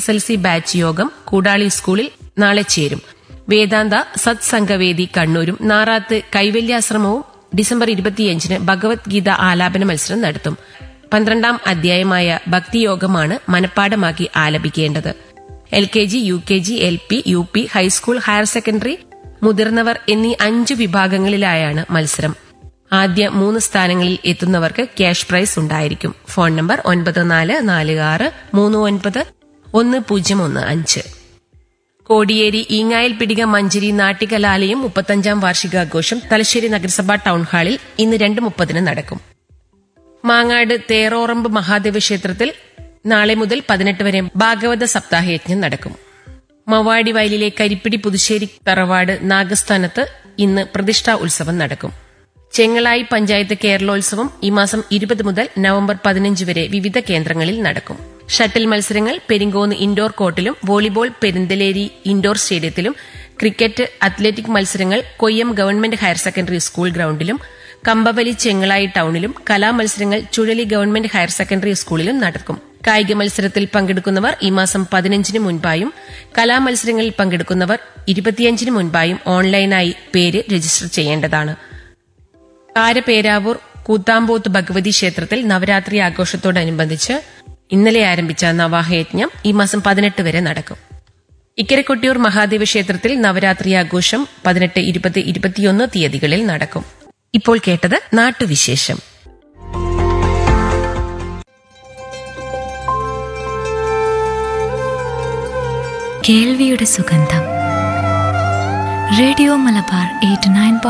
S L C batch യോഗം കൂടാളി സ്കൂളിൽ നാളെ ചേരും വേദാന്ത സത്സംഗവേദി കണ്ണൂരും നാറാത്ത് കൈവല്യാശ്രമവും ഡിസംബർ ഇരുപത്തിയഞ്ചിന് ഭഗവത്ഗീത ആലാപന മത്സരം നടത്തും പന്ത്രണ്ടാം അധ്യായമായ ഭക്തിയോഗമാണ് മനപ്പാടമാക്കി ആലപിക്കേണ്ടത് L K G U K G L P U P high school higher secondary മുതിർന്നവർ എന്നീ അഞ്ചു വിഭാഗങ്ങളിലായാണ് മത്സരം ആദ്യ മൂന്ന് സ്ഥാനങ്ങളിൽ എത്തുന്നവർക്ക് ക്യാഷ് പ്രൈസ് ഉണ്ടായിരിക്കും ഫോൺ നമ്പർ ഒൻപത് നാല് നാല് ആറ് മൂന്ന് ഒൻപത് ഒന്ന് പൂജ്യം ഒന്ന് അഞ്ച് കോടിയേരി ഈങ്ങായൽ പിടിക മഞ്ചേരി നാട്ടികലാലയം മുപ്പത്തഞ്ചാം വാർഷികാഘോഷം തലശ്ശേരി നഗരസഭാ ടൗൺ ഹാളിൽ ഇന്ന് രണ്ട് മുപ്പതിന് നടക്കും മാങ്ങാട് തേറോറമ്പ് മഹാദേവ ക്ഷേത്രത്തിൽ നാളെ മുതൽ പതിനെട്ട് വരെ ഭാഗവത സപ്താഹയജ്ഞം നടക്കും മവാടി വയലിലെ കരിപ്പിടി പുതുശ്ശേരി തറവാട് നാഗസ്ഥാനത്ത് ഇന്ന് പ്രതിഷ്ഠാ ഉത്സവം നടക്കും ചെങ്ങളായി പഞ്ചായത്ത് കേരളോത്സവം ഈ മാസം ഇരുപത് മുതൽ നവംബർ പതിനഞ്ച് വരെ വിവിധ കേന്ദ്രങ്ങളിൽ നടക്കും ഷട്ടിൽ മത്സരങ്ങൾ പെരിങ്കോന്ന് ഇൻഡോർ കോർട്ടിലും വോളിബോൾ പെരിന്തലേരി ഇൻഡോർ സ്റ്റേഡിയത്തിലും ക്രിക്കറ്റ് അത്ലറ്റിക് മത്സരങ്ങൾ Koyyam government higher secondary school ഗ്രൌണ്ടിലും കമ്പവലി ചെങ്ങളായി ടൌണിലും കലാമത്സരങ്ങൾ ചുഴലി ഗവൺമെന്റ് ഹയർ സെക്കൻഡറി സ്കൂളിലും നടക്കും കായിക മത്സരത്തിൽ പങ്കെടുക്കുന്നവർ ഈ മാസം പതിനഞ്ചിന് മുൻപായും കലാമത്സരങ്ങളിൽ പങ്കെടുക്കുന്നവർ ഇരുപത്തിയഞ്ചിന് മുൻപായും ഓൺലൈനായി പേര് രജിസ്റ്റർ ചെയ്യേണ്ടതാണ് കാരപേരാവൂർ കൂത്താമ്പോത്ത് ഭഗവതി ക്ഷേത്രത്തിൽ നവരാത്രി ആഘോഷത്തോടനുബന്ധിച്ച് ഇന്നലെ ആരംഭിച്ച നവാഹയജ്ഞം ഈ മാസം പതിനെട്ട് വരെ നടക്കും ഇക്കരക്കൊട്ടിയൂർ മഹാദേവ ക്ഷേത്രത്തിൽ നവരാത്രി ആഘോഷം പതിനെട്ട് ഇരുപത് ഇരുപത്തിയൊന്ന് തീയതികളിൽ നടക്കും ഇപ്പോൾ കേട്ടത് നാട്ടുവിശേഷം കേൾവിയുടെ സുഗന്ധം റേഡിയോ മലബാർ എയ്റ്റ് നയൻ